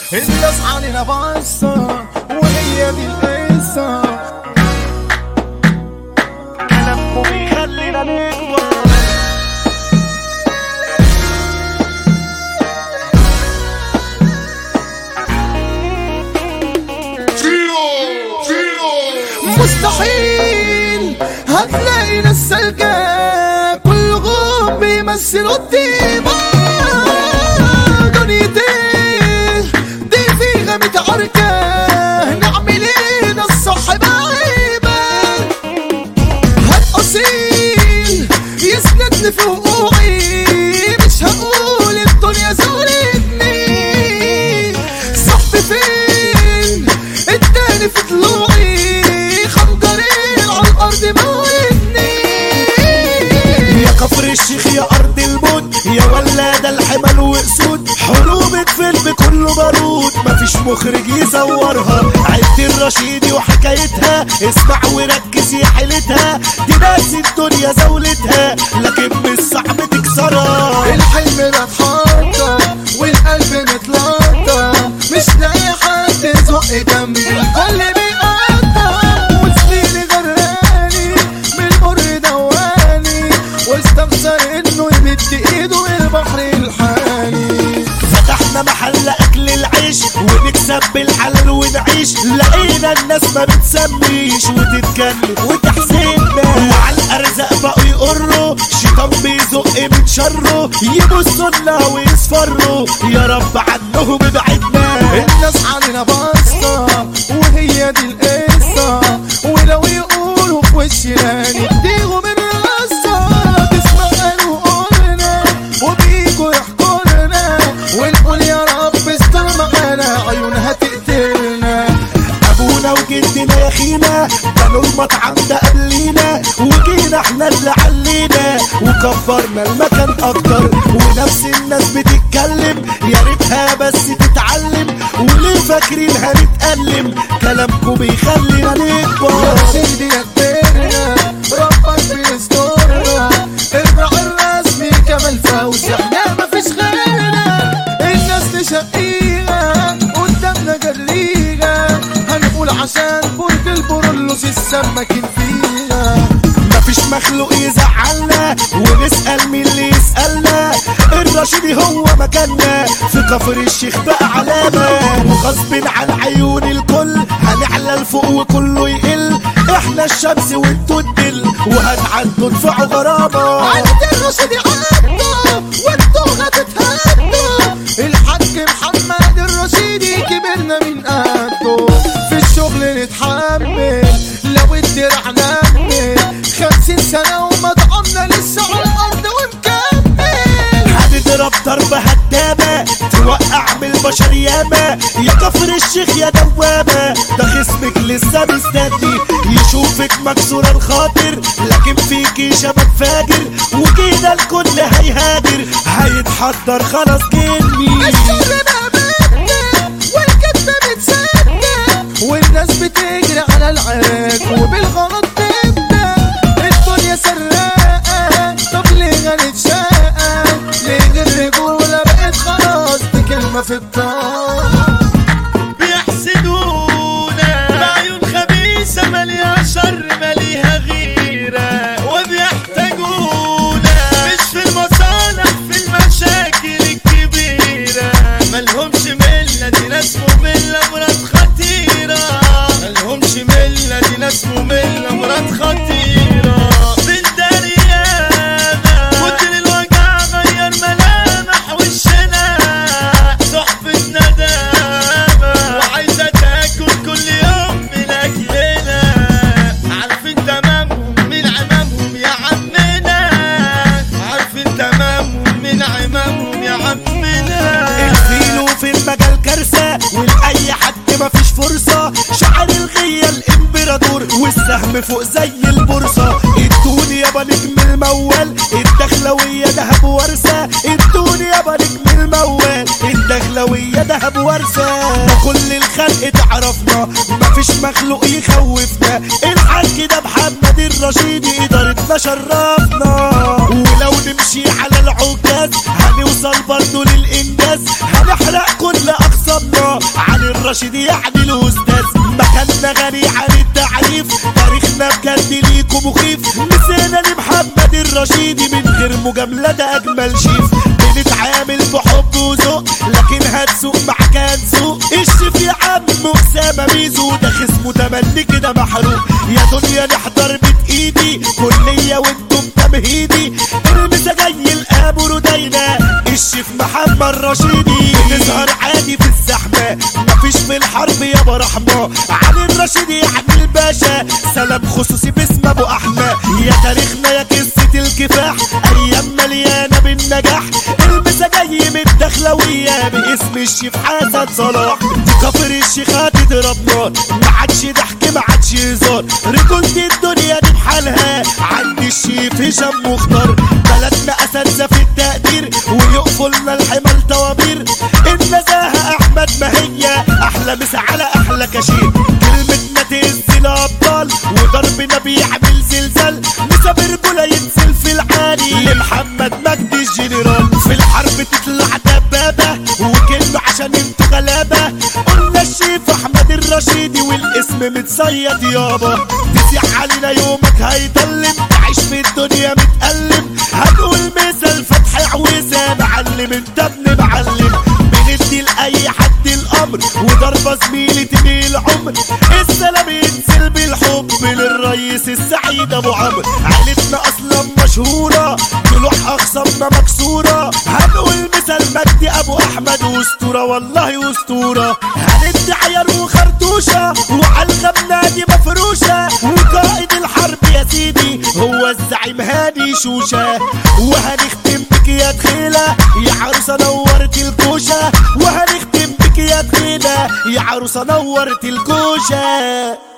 الناس علينا باصة وهي دي القصة كلامكم بيخلينا نكبر مستحيل هتلاقي ناس سالكة كلهم بيمثلوا الديمة دنيتي دي فيها متعركة نعمل ايه ده الصح بعيبة هات أصيل يسندني في وقوعي مش هقول الدنيا زورتني صاحبي فين التاني في طلوعي خنجرين على الأرض موتني يا كفر الشيخ يا ارض الموت يا ولاد الحمل واسود حروب الفيلم كله بارود مفيش مخرج يصورها عد الرشيدي وحكايتها اسمع وركز يا حيلتها دي ناس الدنيا زولتها لكن مش صعب تكسرها الحلم بتحطم والقلب متلطم مش لاقي حد يزق جنبي الكل بيقطع وسنيني غراني من المر دواني واستخسر انه يمد ايده من البحر الحالي فتحنا محل اكل العيش ونكسب بالحلال ونعيش لقينا الناس ما بتسميش وتتكلم وتحسدنا وعلى الارزاق بقوا يقروا شيطان بيزق من شره يبصوا لنا ويصفروا يا رب عنهم ابعدنا الناس علينا باصة وهي دي القصة ولو يقولوا في وشنا نديهم الرصة تسمع قالوا قولنا وبيجوا يحكوا لنا ونقول يا رب استر معانا عيونها تقتلنا ابونا وجدنا يا خينا بنوا المطعم ده قبلينا وجينا احنا اللي علينا وكبرنا المكان اكتر ونفس الناس بتتكلم يا ريتها بس تتعلم وليه فاكرين هنتألم كلامكم بيخلينا يا نكبر سيدي يا كبرنا ربك بيسترنا الراعي الرسمي كمال فوزي احنا مفيش غيرنا الناس نشقيها قدامنا جريها هنقول عشان برج البرولوس السماكين فيها مفيش مخلوق يزعلنا ونسأل مين اللي يسألنا الرشيدي هو مكاننا في كفر الشيخ بقى علامة وغصب عن عيون الكل هنعلى لفوق وكله يقل احنا الشمس وانتوا الدل وهنعدوا ندفعوا غرامة عند الرشيد عدوا وانتوا هتتهدوا الحاج محمد الرشيدي كبرنا من قده في الشغل نتحمل لو الدرع نمل خمسين سنة ومطعمنا لسه على الأرض ومكمل هنضرب ضربة هدامة توقع من البشر ياما يا كفر الشيخ يا دوامة ده خصمك لسه مستني يشوفك مكسورة الخاطر لكن فيكي شباب فاجر وكده الكل هيهاجر هيتحضر خلاص جني الشر بقى بدنا والكذب متصدق والناس بتجري على العراك وبالغلط تبدا الدنيا سراقة طب ليه هنتشقى ليه الرجولة بقت خلاص دي كلمة في الطاقة بيحسدونا بعيون خبيثة ماليها شر ماليها غيرة وبيحتاجونا مش في المصالح في المشاكل الكبيرة ملهمش ملة دي ناس مملة مرات خطيرة ملهمش ملة دي ناس مملة مرات خطيرة بنداري ياما كتر الوجع غير ملامح وشنا صحبة ندامة وعايزة تاكل كل يوم من أكلنا عارفين تمامهم من عمامهم يا عمنا عارفين تمامهم من عمامهم يا عمنا الفيلو في المجال كارثة ولأي حد مفيش فرصة شعر الغية الامبراطور والسهم فوق زي البورصة ادوني يابا نجم الموال الدخلوية دهب ورثة ادوني يابا نجم الموال الدخلوية دهب ورثة كل الخلق تعرفنا مفيش مخلوق يخوفنا الحاج ده محمد الرشيدي إدارتنا شرفنا ولو نمشي على العكاز هنوصل برضه للإنجاز هنحرق كل أقسامنا الرشيد يعني الاستاذ مكاننا غني عن التعريف تاريخنا بجد ليكم مخيف نسينا لمحمد الرشيدي من غير مجاملة ده اجمل شيف بنتعامل بحب وذوق لكن هتسوق معاك هنسوق الشيف يا عم اسامه ميزو ده خصمه تملي كده محروق يا دنيا نحضر بيت ايدي كليه وانتم تمهيدي المسا جاي الابو ردينا الشيف محمد رشيدي نظهر عادي في الزحمه مفيش في الحرب يابا رحمه علي الرشيدي يعني الباشا سلام خصوصي باسم ابو احمد يا تاريخنا يا قصه الكفاح ايام مليانه بالنجاح المسا جاي من الدخلويه باسم الشيف حسن صلاح دي كفر الشيخات تضرب نار ما عادش ضحك ما عادش هزار رجولة الدنيا دي بحالها عند الشيف هشام مختار بلدنا اساتذه في التقدير ويقفلنا الحمل توابير النزاهه احمد ما هي احلى مسا على احلى كشير كلمتنا تهز الابطال وضربنا بيعمل زلزال مسا برجوله ينزل في العالي لمحمد مجدي الجنرال في الحرب تطلع دبابه وكلمه عشان انتوا غلابه قلنا الشيف احمد الرشيدي والاسم متصيد يابا تسيح علينا يومك هيضلم تعيش في الدنيا متألم هنقول مثل فتح عويسة معلم انت ابن معلم بندي لأي حد الأمر وضربة زميلي تبي العمر السلام ينزل بالحب للرئيس السعيد أبو عمرو عيلتنا أصلا مشهورة طلوع أخصامنا مكسورة هنقول مثل مجدي أبو أحمد وأسطورة والله أسطورة هندي عيار وخرطوشة وعلى الغم دي مفروشة وقائد الحرب يا سيدي هو الزعيم هاني شوشة وهنختم بك يا دخيلة يا عروسة نورت الكوشة وهنختم بك يا دخيلة يا عروسة نورت الكوشة